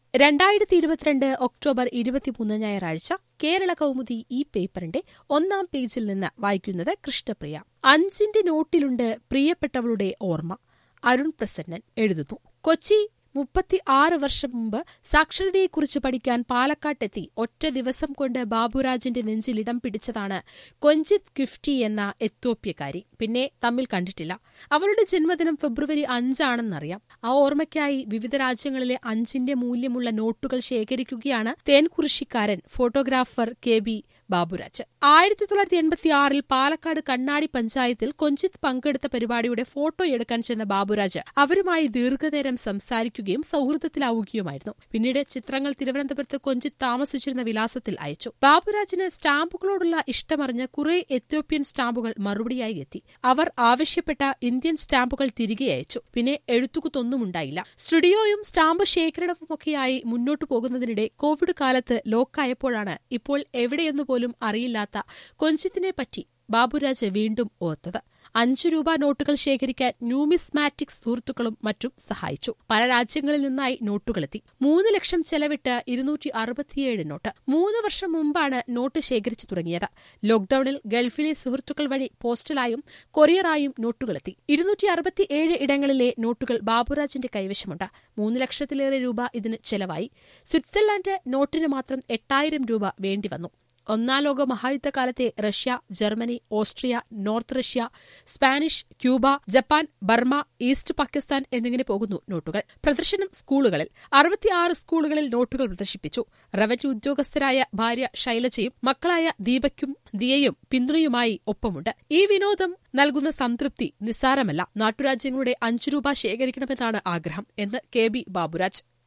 രണ്ടായിരത്തി ഇരുപത്തിരണ്ട് ഒക്ടോബർ ഇരുപത്തിമൂന്ന് ഞായറാഴ്ച കേരള കൗമുദി ഈ പേപ്പറിന്റെ ഒന്നാം പേജിൽ നിന്ന് വായിക്കുന്നത് കൃഷ്ണപ്രിയ അഞ്ചിന്റെ നോട്ടിലുണ്ട് പ്രിയപ്പെട്ടവളുടെ ഓർമ്മ അരുൺ പ്രസന്നൻ എഴുതുന്നു കൊച്ചി മുപ്പത്തി ആറ് വർഷം മുമ്പ് സാക്ഷരതയെക്കുറിച്ച് പഠിക്കാൻ പാലക്കാട്ടെത്തി ഒറ്റ ദിവസം കൊണ്ട് ബാബുരാജിന്റെ നെഞ്ചിൽ ഇടം പിടിച്ചതാണ് കൊഞ്ചിത് ഗിഫ്റ്റി എന്ന എത്തോപ്യക്കാരി പിന്നെ തമ്മിൽ കണ്ടിട്ടില്ല അവളുടെ ജന്മദിനം ഫെബ്രുവരി അഞ്ചാണെന്നറിയാം ആ ഓർമ്മയ്ക്കായി വിവിധ രാജ്യങ്ങളിലെ അഞ്ചിന്റെ മൂല്യമുള്ള നോട്ടുകൾ ശേഖരിക്കുകയാണ് തേൻകുറിശിക്കാരൻ ഫോട്ടോഗ്രാഫർ കെ ബി ബാബുരാജ് ആയിരത്തി തൊള്ളായിരത്തി എൺപത്തി ആറിൽ പാലക്കാട് കണ്ണാടി പഞ്ചായത്തിൽ കൊഞ്ചിത് പങ്കെടുത്ത പരിപാടിയുടെ ഫോട്ടോ എടുക്കാൻ ചെന്ന ബാബുരാജ് അവരുമായി ദീർഘനേരം സംസാരിക്കുകയും സൗഹൃദത്തിലാവുകയുമായിരുന്നു പിന്നീട് ചിത്രങ്ങൾ തിരുവനന്തപുരത്ത് കൊഞ്ചിത് താമസിച്ചിരുന്ന വിലാസത്തിൽ അയച്ചു ബാബുരാജിന് സ്റ്റാമ്പുകളോടുള്ള ഇഷ്ടമറിഞ്ഞ് കുറെ എത്യോപ്യൻ സ്റ്റാമ്പുകൾ മറുപടിയായി എത്തി അവർ ആവശ്യപ്പെട്ട ഇന്ത്യൻ സ്റ്റാമ്പുകൾ തിരികെ അയച്ചു പിന്നെ എഴുത്തുകുത്തൊന്നുമുണ്ടായില്ല സ്റ്റുഡിയോയും സ്റ്റാമ്പ് ശേഖരണവുമൊക്കെയായി മുന്നോട്ടു പോകുന്നതിനിടെ കോവിഡ് കാലത്ത് ലോക്കായപ്പോഴാണ് ഇപ്പോൾ എവിടെയെന്നു പോലും അറിയില്ലാത്ത കൊഞ്ചിത്തിനെ പറ്റി ബാബുരാജ് വീണ്ടും ഓർത്തത് അഞ്ചു രൂപ നോട്ടുകൾ ശേഖരിക്കാൻ ന്യൂമിസ്മാറ്റിക്സ് സുഹൃത്തുക്കളും മറ്റും സഹായിച്ചു പല രാജ്യങ്ങളിൽ നിന്നായി നോട്ടുകളെത്തി മൂന്ന് ലക്ഷം ചെലവിട്ട് ഇരുന്നൂറ്റി അറുപത്തിയേഴ് നോട്ട് മൂന്ന് വർഷം മുമ്പാണ് നോട്ട് ശേഖരിച്ചു തുടങ്ങിയത് ലോക്ഡൌണിൽ ഗൾഫിലെ സുഹൃത്തുക്കൾ വഴി പോസ്റ്റലായും കൊറിയറായും നോട്ടുകളെത്തി ഇരുന്നൂറ്റി അറുപത്തിയേഴ് ഇടങ്ങളിലെ നോട്ടുകൾ ബാബുരാജിന്റെ കൈവശമുണ്ട് മൂന്ന് ലക്ഷത്തിലേറെ രൂപ ഇതിന് ചെലവായി സ്വിറ്റ്സർലാൻഡ് നോട്ടിന് മാത്രം എട്ടായിരം രൂപ വേണ്ടിവന്നു ഒന്നാം ലോക മഹായുദ്ധകാലത്തെ Russia Germany Austria north Russia Spanish Cuba Japan Burma east Pakistan എന്നിങ്ങനെ പോകുന്നു നോട്ടുകൾ പ്രദർശനം സ്കൂളുകളിൽ അറുപത്തിയാറ് സ്കൂളുകളിൽ നോട്ടുകൾ പ്രദർശിപ്പിച്ചു റവന്യൂ ഉദ്യോഗസ്ഥരായ ഭാര്യ ശൈലജയും മക്കളായ ദീപയ്ക്കും ദിയയും പിന്തുണയുമായി ഒപ്പമുണ്ട് ഈ വിനോദം നൽകുന്ന സംതൃപ്തി നിസ്സാരമല്ല നാട്ടുരാജ്യങ്ങളുടെ അഞ്ചു രൂപ ശേഖരിക്കണമെന്നാണ് ആഗ്രഹം എന്ന് കെ ബി ബാബുരാജ്